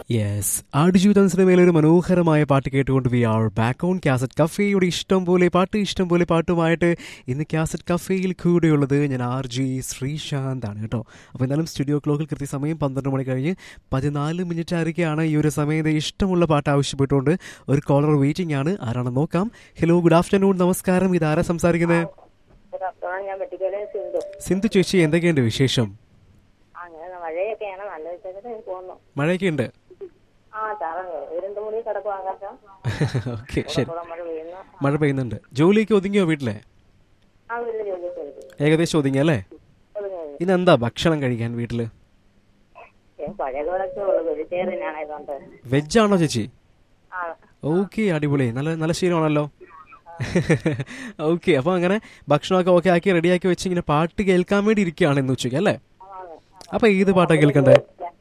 Yes Aadujeevitham സിനിമയിലെ ഒരു മനോഹരമായ പാട്ട് കേട്ടുകൊണ്ട് we are back on cassette കഫേയുടെ ഇഷ്ടം പോലെ പാട്ട് ഇഷ്ടം പോലെ പാട്ടുമായിട്ട് ഇന്ന് കാസറ്റ് കഫേയിൽ കൂടെയുള്ളത് ഞാൻ ആർ ജി ശ്രീശാന്ത് ആണ് കേട്ടോ അപ്പോൾ എന്തായാലും സ്റ്റുഡിയോ ക്ലോക്കിൽ കൃത്യസമയം പന്ത്രണ്ട് മണി കഴിഞ്ഞ് പതിനാല് മിനിറ്റ് ആയിരിക്കുകയാണ് ഈ ഒരു സമയത്ത് ഇഷ്ടമുള്ള പാട്ട് ആവശ്യപ്പെട്ടുകൊണ്ട് ഒരു കോളർ വെയിറ്റിംഗ് ആണ് ആരാണെന്ന് നോക്കാം ഹലോ ഗുഡ് ആഫ്റ്റർനൂൺ നമസ്കാരം ഇതാരാ സംസാരിക്കുന്നത് ഡോക്ടറാണ് ഞാൻ വെട്ടിക്കോലെ സിന്ധു സിന്ധു ചേച്ചി എന്തൊക്കെയുണ്ട് വിശേഷം അങ്ങനെ മഴയൊക്കെയാണ് നല്ല വിശേഷത്തിൽ പോകുന്നു മഴയൊക്കെ ഉണ്ട് ആ ചാറ ഇരുണ്ട് മുടി കിടക്കും ആകാശം ഓക്കെ ശരി കൂടെ മഴ പെയ്യുന്നു മഴ പെയ്യുന്നുണ്ട് ജോലിയൊക്കെ ഒതുങ്ങിയോ വീട്ടിലെ ആ വീട്ടിൽ ജോലിയൊക്കെ എടുക്കും ഏകദേശം ഒതുങ്ങി അല്ലേ ഒതുങ്ങി. ഇന്ന് എന്താ ഭക്ഷണം കഴിക്കാൻ വീട്ടില് ഏ, പഴയ കിടക്കേ ഉള്ളൂ വെജിറ്റേറിയൻ ആണ് ഇതുകൊണ്ട് വെജ് ആണോ ചേച്ചി ആ ഓക്കെ അടിപൊളി നല്ല നല്ല ശീലമാണല്ലോ ഓക്കെ അപ്പൊ അങ്ങനെ ഭക്ഷണമൊക്കെ ഓക്കെ ആക്കി റെഡിയാക്കി വെച്ച് ഇങ്ങനെ പാട്ട് കേൾക്കാൻ വേണ്ടി ഇരിക്കുകയാണ് ഇന്ന് ഉച്ചയ്ക്ക് അല്ലേ ആണ്. അപ്പൊ ഏത് പാട്ടാ കേൾക്കണ്ടേ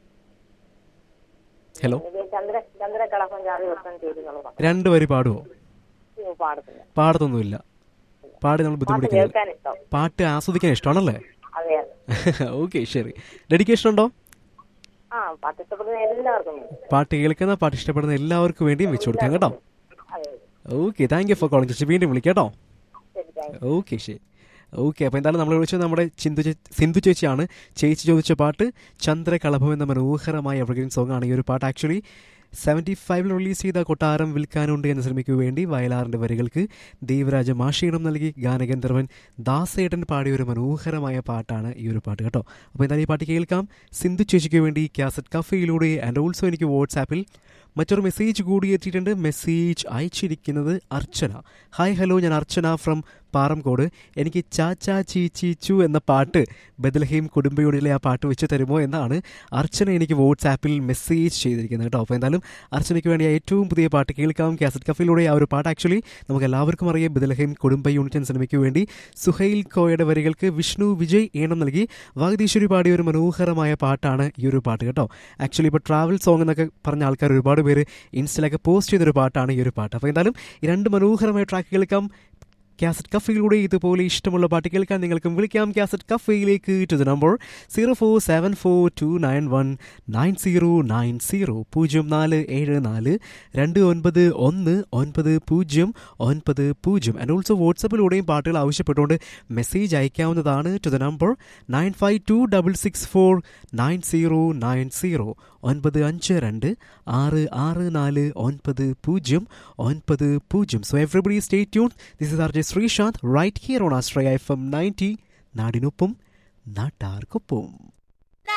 ഹലോ ഇത് ചന്ദ്ര ചന്ദ്രകളപ്പം ചാറി വെക്കാൻ ചെയ്തിട്ടുള്ളൂ രണ്ട് വരി പാടുവോ പാടത്തില്ല പാടത്തൊന്നുമില്ല പാടി നമ്മൾ പാട്ട് ബുദ്ധിമുട്ടിക്കുന്നത് കേൾക്കാൻ ഇഷ്ടം പാട്ട് ആസ്വദിക്കാൻ ഇഷ്ടമാണല്ലേ അതെ അതെ ഓക്കെ ശരി ഡെഡിക്കേഷൻ ഉണ്ടോ ആ പാട്ട് ഇഷ്ടപ്പെടുന്ന എല്ലാവർക്കും പാട്ട് കേൾക്കുന്ന പാട്ട് ഇഷ്ടപ്പെടുന്ന എല്ലാവർക്കും വേണ്ടിയും വെച്ചു കൊടുക്കാം കേട്ടോ അതെ okay thank you for calling ചേച്ചി വീണ്ടും വിളിക്കാം കേട്ടോ ശരി താങ്ക് ഓക്കെ ശരി ഓക്കെ അപ്പോൾ എന്തായാലും നമ്മൾ വിളിച്ചത് നമ്മുടെ ചിന്തു ചേ- സിന്ധു ചേച്ചിയാണ് ചേച്ചി ചോദിച്ച പാട്ട് ചന്ദ്രകളഭം എന്ന മനോഹരമായ എവർഗ്രീൻ സോങ് ആണ് ഈ ഒരു പാട്ട് ആക്ച്വലി സെവൻറ്റി ഫൈവിൽ റിലീസ് ചെയ്ത കൊട്ടാരം വിൽക്കാനുണ്ട് എന്ന സിനിമയ്ക്ക് വേണ്ടി വയലാറിൻ്റെ വരികൾക്ക് ദേവരാജ മാഷീണം നൽകി ഗാനഗന്ധർവൻ ദാസേട്ടൻ പാടിയ ഒരു മനോഹരമായ പാട്ടാണ് ഈ ഒരു പാട്ട് കേട്ടോ അപ്പോൾ എന്തായാലും ഈ പാട്ട് കേൾക്കാം സിന്ധു ചേച്ചിക്ക് വേണ്ടി കാസറ്റ് കഫയിലൂടെ ആൻഡ് ഓൾസോ എനിക്ക് വാട്സാപ്പിൽ മറ്റൊരു മെസ്സേജ് കൂടി എത്തിയിട്ടുണ്ട് മെസ്സേജ് അയച്ചിരിക്കുന്നത് അർച്ചന ഹായ് ഹലോ ഞാൻ അർച്ചന ഫ്രം പാറംകോട് എനിക്ക് ചാച്ചാ ചീ ചീ ചു എന്ന പാട്ട് ബദൽഹീം കുടുംബയൂണിലെ ആ പാട്ട് വെച്ച് തരുമോ എന്നാണ് അർച്ചന എനിക്ക് വാട്സാപ്പിൽ മെസ്സേജ് ചെയ്തിരിക്കുന്നത് കേട്ടോ അപ്പോൾ എന്തായാലും അർച്ചനയ്ക്ക് വേണ്ടി ഏറ്റവും പുതിയ പാട്ട് കേൾക്കാം കാസറ്റ് കഫയിലൂടെ ആ ഒരു പാട്ട് ആക്ച്വലി നമുക്ക് എല്ലാവർക്കും അറിയാം ബദൽഹീം കുടുംബ യൂണിറ്റ് എന്ന സിനിമയ്ക്ക് വേണ്ടി സുഹൈൽ കോയയുടെ വരികൾക്ക് വിഷ്ണു വിജയ് ഈണം നൽകി വാഗതീശ്വരി പാടിയ ഒരു മനോഹരമായ പാട്ടാണ് ഈ ഒരു പാട്ട് കേട്ടോ ആക്ച്വലി ഇപ്പോൾ ട്രാവൽ സോങ് എന്നൊക്കെ പറഞ്ഞ ആൾക്കാർ ഒരുപാട് പേര് ഇൻസ്റ്റയിലൊക്കെ പോസ്റ്റ് ചെയ്തൊരു പാട്ടാണ് ഈ ഒരു പാട്ട് അപ്പോൾ എന്തായാലും ഈ രണ്ട് മനോഹരമായ ട്രാക്ക് കേൾക്കാം കാസറ്റ് കഫയിലൂടെ ഇതുപോലെ ഇഷ്ടമുള്ള പാട്ട് കേൾക്കാൻ നിങ്ങൾക്കും വിളിക്കാം കാസറ്റ് കഫയിലേക്ക് to the number zero four seven four two nine one nine zero nine zero പൂജ്യം നാല് ഏഴ് നാല് രണ്ട് ഒൻപത് ഒന്ന് ഒൻപത് പൂജ്യം ഒൻപത് പൂജ്യം ആൻഡ് ഓൾസോ വാട്സപ്പിലൂടെയും പാട്ടുകൾ ആവശ്യപ്പെട്ടുകൊണ്ട് മെസ്സേജ് അയക്കാവുന്നതാണ് to the number nine five two double six four nine zero nine zero ഒൻപത് അഞ്ച് രണ്ട് ആറ് ആറ് നാല് ഒൻപത് പൂജ്യം ഒൻപത് പൂജ്യം so everybody stay tune this is R J Sreesanth right here on ആസ്ട്രയ എഫ് എം നയൻറ്റി നാടിനൊപ്പം നാട്ടാർക്കൊപ്പം